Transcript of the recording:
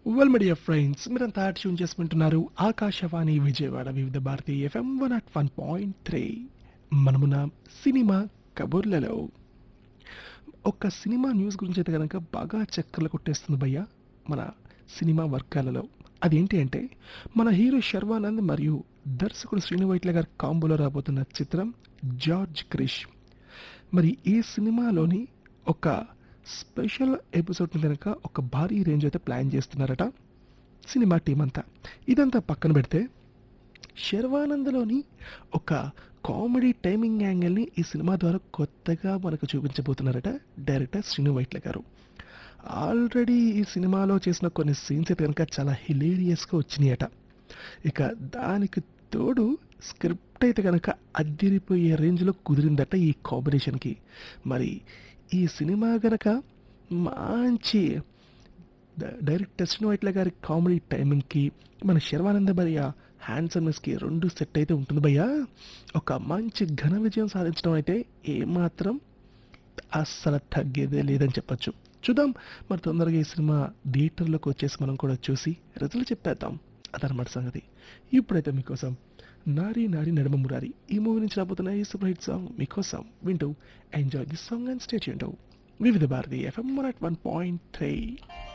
well media friends మీరంతా tune చేసుకుంటున్నారు Akashvani Vijayawada Vividh Bharati FM one at one point three మనమున cinema కబుర్లలో ఒక సినిమా న్యూస్ గురించి అయితే కనుక బాగా చక్కర్లు కొట్టేస్తుంది భయ్య మన సినిమా వర్గాలలో అదేంటి అంటే మన హీరో శర్వానంద్ మరియు దర్శకుడు శ్రీను వైట్ల గారి కాంబోలో రాబోతున్న చిత్రం జార్జ్ క్రిష్ మరి ఈ సినిమాలోని ఒక స్పెషల్ ఎపిసోడ్ని కనుక ఒక భారీ రేంజ్ అయితే ప్లాన్ చేస్తున్నారట సినిమా టీం అంతా ఇదంతా పక్కన పెడితే శర్వానందలోని ఒక కామెడీ టైమింగ్ యాంగిల్ని ఈ సినిమా ద్వారా కొత్తగా మనకు చూపించబోతున్నారట డైరెక్టర్ శ్రీను వైట్ల గారు ఆల్రెడీ ఈ సినిమాలో చేసిన కొన్ని సీన్స్ అయితే కనుక చాలా హిలేరియస్గా వచ్చినాయట ఇక దానికి తోడు స్క్రిప్ట్ అయితే కనుక అద్దిరిపోయే రేంజ్లో కుదిరిందట ఈ కాంబినేషన్కి మరి ఈ సినిమా గనక మంచి డ- డైరెక్టర్ శ్రీను వైట్ల గారి కామెడీ టైమింగ్కి మన శర్వానంద భయ్య హ్యాండ్సమ్నెస్కి రెండు సెట్ అయితే ఉంటుంది భయ్య ఒక మంచి ఘన విజయం సాధించడం అయితే ఏమాత్రం అస్సలు తగ్గేదే లేదని చెప్పొచ్చు చూద్దాం మరి తొందరగా ఈ సినిమా థియేటర్లోకి వచ్చేసి మనం కూడా చూసి రిజల్ట్ చెప్పేద్దాం అదనమాట సంగతి ఇప్పుడైతే మీకోసం నారి నారి నడుమ మురారి ఈ మూవీ నుంచి రాబోతున్న ఈ సూపర్ హిట్ సాంగ్ మీకోసం వింటూ enjoy this song and stay Vividh Bharati FM one point three